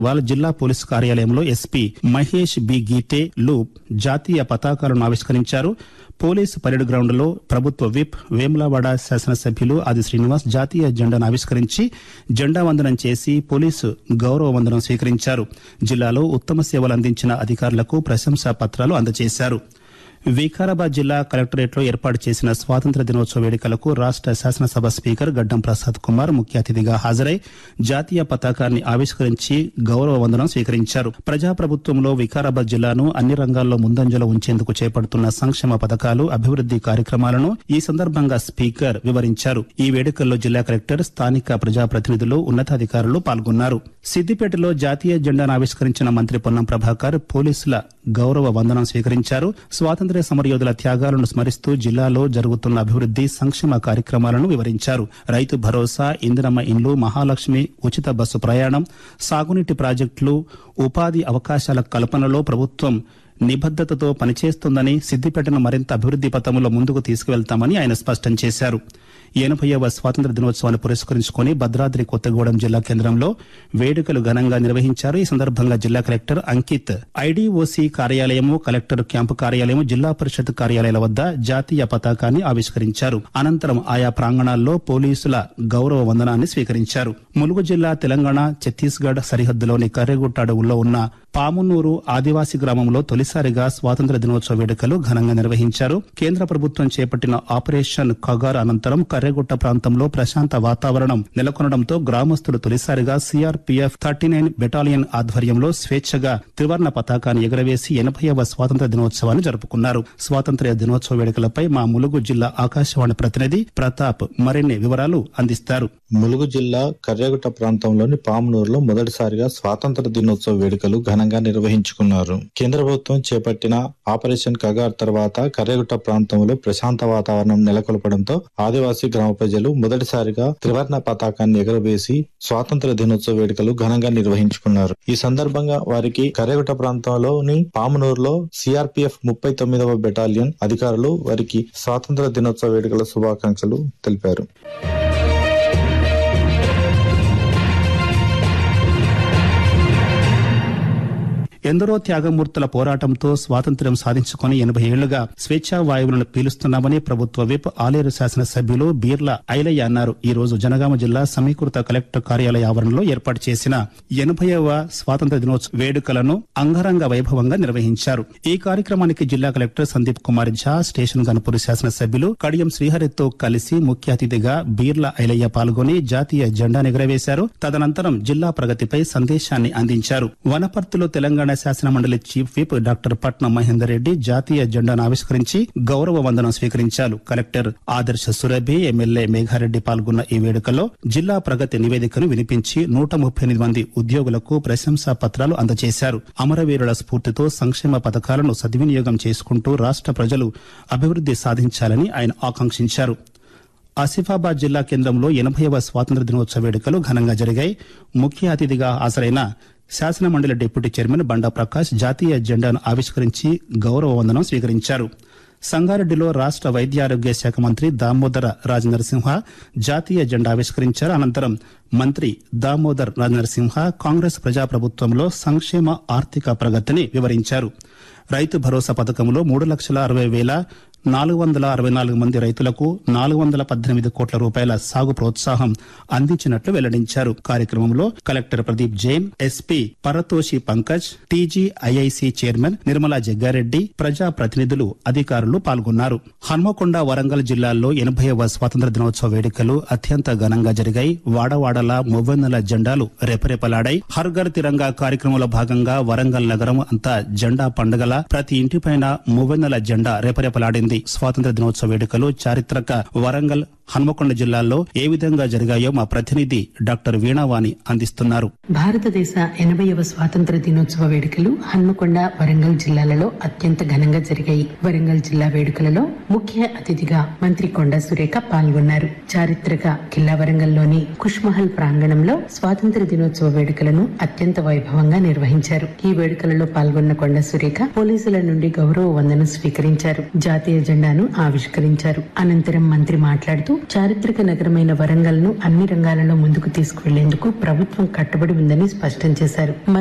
వాళ్ళ జిల్లా పోలీసు కార్యాలయంలో ఎస్పీ మహేష్ బి గీతే లూప్ జాతీయ పతాకాలను ఆవిష్కరించారు పోలీసు పరేడ్ గ్రౌండ్ లో ప్రభుత్వ విప్ వేములవాడ శాసనసభ్యులు ఆది శ్రీనివాస్ జాతీయ జెండాను ఆవిష్కరించి జెండా వందనం చేసి పోలీసు గౌరవ వందనం స్వీకరించారు జిల్లాలో ఉత్తమ సేవలు అందించిన అధికారులకు ప్రశంసా పత్రాలు అందజేశారు వికారాబాద్ జిల్లా కలెక్టరేట్ లో ఏర్పాటు చేసిన స్వాతంత్ర దినోత్సవ వేడుకలకు రాష్ట శాసనసభ స్పీకర్ గడ్డం ప్రసాద్ కుమార్ ముఖ్య అతిథిగా హాజరై జాతీయ పతాకాన్ని ఆవిష్కరించి గౌరవ వందనం స్వీకరించారు ప్రజాప్రభుత్వంలో వికారాబాద్ జిల్లాను అన్ని రంగాల్లో ముందంజలో ఉంచేందుకు చేపడుతున్న సంక్షేమ పథకాలు అభివృద్ది కార్యక్రమాలను ఈ సందర్భంగా స్పీకర్ వివరించారు ఈ వేడుకల్లో జిల్లా కలెక్టర్ స్థానిక ప్రజాప్రతినిధులు ఉన్నతాధికారులు పాల్గొన్నారు సిద్దిపేటలో జాతీయ జెండాను ఆవిష్కరించిన మంత్రి పొన్నం ప్రభాకర్ పోలీసుల గౌరవ వందనం స్వీకరించారు స్వాతంత్ర్య సమరయోధుల త్యాగాలను స్మరిస్తూ జిల్లాలో జరుగుతున్న అభివృద్ది సంక్షేమ కార్యక్రమాలను వివరించారు రైతు భరోసా ఇందిరమ్మ ఇండ్లు మహాలక్ష్మి ఉచిత బస్సు ప్రయాణం సాగునీటి ప్రాజెక్టులు ఉపాధి అవకాశాల కల్పనలో ప్రభుత్వం నిబద్దతతో పనిచేస్తుందని సిద్దిపేటను మరింత అభివృద్ది పథంలో ముందుకు తీసుకువెళ్తామని ఆయన స్పష్టం చేశారు ఎనభైవ స్వాతంత్ర దినోత్సవాన్ని పురస్కరించుకుని భద్రాద్రి కొత్తగూడెం జిల్లా కేంద్రంలో వేడుకలు ఘనంగా నిర్వహించారు ఈ సందర్భంగా జిల్లా కలెక్టర్ అంకిత్ ఐడీఓసీ కార్యాలయము కలెక్టర్ క్యాంపు కార్యాలయం జిల్లా పరిషత్ కార్యాలయాల వద్ద జాతీయ పతాకాన్ని ఆవిష్కరించారు అనంతరం ఆయా ప్రాంగణాల్లో పోలీసుల గౌరవ వందనాన్ని స్వీకరించారు ములుగు జిల్లా తెలంగాణ ఛత్తీస్గఢ్ సరిహద్దులోని కర్రెగుట్ట అడవుల్లో ఉన్న పామునూరు ఆదివాసీ గ్రామంలో తొలిసారిగా స్వాతంత్ర దినోత్సవ వేడుకలు ఘనంగా నిర్వహించారు కేంద్ర ప్రభుత్వం చేపట్టిన ఆపరేషన్ ఖగార్ అనంతరం కర్రెగుట్ట ప్రాంతంలో ప్రశాంత వాతావరణం నెలకొనడంతో గ్రామస్తులు తొలిసారిగా సిఆర్పీఎఫ్ థర్టీ నైన్ బెటాలియన్ ఆధ్వర్యంలో స్వేచ్ఛగా త్రివర్ణ పతాకాన్ని ఎగురవేసి ఎనభైవ స్వాతంత్ర దినోత్సవాన్ని జరుపుకున్నారు స్వాతంత్ర్య దినోత్సవ వేడుకలపై మా ములుగు జిల్లా ఆకాశవాణి ప్రతినిధి ప్రతాప్ మరిన్ని వివరాలు అందిస్తారు ములుగు జిల్లా కర్యాగుట్ట ప్రాంతంలోని పామునూరులో మొదటిసారిగా స్వాతంత్ర దినోత్సవ వేడుకలు ఘనంగా నిర్వహించుకున్నారు కేంద్ర ప్రభుత్వం చేపట్టిన ఆపరేషన్ కగార్ తర్వాత కర్యాగుట్ట ప్రాంతంలో ప్రశాంత వాతావరణం నెలకొల్పడంతో ఆదివాసీ గ్రామ ప్రజలు మొదటిసారిగా త్రివర్ణ పతాకాన్ని ఎగురవేసి స్వాతంత్ర దినోత్సవ వేడుకలు ఘనంగా నిర్వహించుకున్నారు ఈ సందర్భంగా వారికి కర్యాగుట్ట ప్రాంతంలోని పామునూరులో సిఆర్పిఎఫ్ ముప్పై తొమ్మిదవ బెటాలియన్ అధికారులు వారికి స్వాతంత్ర దినోత్సవ వేడుకల శుభాకాంక్షలు తెలిపారు ఎందరో త్యాగమూర్తుల పోరాటంతో స్వాతంత్ర్యం సాధించుకుని ఎనభై ఏళ్లుగా స్వేచ్ఛా వాయువులను పీలుస్తున్నామని ప్రభుత్వ విప్ ఆలేరు శాసనసభ్యులు బీర్ల ఐలయ్య అన్నారు ఈ రోజు జనగామ జిల్లా సమీకృత కలెక్టర్ కార్యాలయ ఆవరణలో ఏర్పాటు చేసిన ఎనభైవ స్వాతంత్ర దినోత్సవ వేడుకలను అంగరంగ వైభవంగా నిర్వహించారు ఈ కార్యక్రమానికి జిల్లా కలెక్టర్ సందీప్ కుమార్ ఝా స్టేషన్ గణపూర్ శాసనసభ్యులు కడియం శ్రీహరితో కలిసి ముఖ్య అతిథిగా బీర్ల ఐలయ్య పాల్గొని జాతీయ జెండా ఎగురవేశారు తదనంతరం జిల్లా ప్రగతిపై సందేశాన్ని అందించారు వనపర్తిలో తెలంగాణ శాసన మండలి చీఫ్ విప్ డాక్టర్ పట్నం మహేందర్ రెడ్డి జాతీయ జెండాను ఆవిష్కరించి గౌరవ వందనం స్వీకరించారు కలెక్టర్ ఆదర్శ సురభి ఎమ్మెల్యే మేఘారెడ్డి పాల్గొన్న ఈ వేడుకలో జిల్లా ప్రగతి నివేదికను వినిపించి నూట ముప్పై ఎనిమిది మంది ఉద్యోగులకు ప్రశంసా పత్రాలు అందజేశారు అమరవీరుల స్ఫూర్తితో సంక్షేమ పథకాలను సద్వినియోగం చేసుకుంటూ రాష్ట ప్రజలు అభివృద్ది సాధించాలని ఆయన ఆకాంక్షించారు ఆసిఫాబాద్ జిల్లా కేంద్రంలో ఎనభైవ స్వాతంత్ర దినోత్సవ వేడుకలు ఘనంగా జరిగాయి ముఖ్య అతిథిగా హాజరైన శాసన మండలి డిప్యూటీ చైర్మన్ బండా ప్రకాష్ జాతీయ జెండాను ఆవిష్కరించి గౌరవ వందనం స్వీకరించారు సంగారెడ్డిలో రాష్ట వైద్యారోగ్య శాఖ మంత్రి దామోదర రాజనరసింహ జాతీయ జెండా ఆవిష్కరించారు అనంతరం మంత్రి దామోదర్ రాజనరసింహ కాంగ్రెస్ ప్రజాప్రభుత్వంలో సంక్షేమ ఆర్థిక ప్రగతిని వివరించారు రైతు భరోసా పథకంలో మూడు లక్షల అరవై వేల నాలుగు వందల అరవై నాలుగు మంది రైతులకు నాలుగు వందల పద్దెనిమిది కోట్ల రూపాయల సాగు ప్రోత్సాహం అందించినట్లు వెల్లడించారు కార్యక్రమంలో collector Pradeep Jain SP Paritosh Pankaj TGIIC chairman Nirmala Jaggareddy ప్రజా ప్రతినిధులు అధికారులు పాల్గొన్నారు హన్మకొండ వరంగల్ జిల్లాల్లో ఎనభైవ స్వాతంత్ర దినోత్సవ వేడుకలు అత్యంత ఘనంగా జరిగాయి వాడవాడల మువ్వెన్నెల జెండాలు రెపరెపలాడాయి హర్ ఘర్ తిరంగా కార్యక్రమంలో భాగంగా వరంగల్ నగరం అంతా జెండా పండుగల ప్రతి ఇంటిపైన మువ్వెన్నెల జెండా రెపరెపలాడింది స్వాతంత్ర దినోత్సవ వేడుకలు చారిత్రక వరంగల్ హన్మకొండ జిల్లాల్లో ఏ విధంగా జరిగాయో మా ప్రతినిధి డాక్టర్ వీణావాణి అందిస్తున్నారు భారతదేశ ఎనభైవ స్వాతంత్ర దినోత్సవ వేడుకలు హన్మకొండ వరంగల్ జిల్లాలలో అత్యంత ఘనంగా జరిగాయి వరంగల్ జిల్లా వేడుకలలో ముఖ్య అతిథిగా మంత్రి కొండ సురేఖ పాల్గొన్నారు చారిత్రక కిల్లా వరంగల్లోని కుష్మహల్ ప్రాంగణంలో స్వాతంత్ర దినోత్సవ వేడుకలను అత్యంత వైభవంగా నిర్వహించారు ఈ వేడుకలలో పాల్గొన్న కొండ సురేఖ పోలీసుల నుండి గౌరవ వందనం స్వీకరించారు జాతీయ జెండాను ఆవిష్కరించారు అనంతరం మంత్రి మాట్లాడుతూ చారిత్రక నగరమైన వరంగల్ ను అన్ని రంగాలలో ముందుకు తీసుకువెళ్లేందుకు ప్రభుత్వం కట్టుబడి ఉందని స్పష్టం చేశారు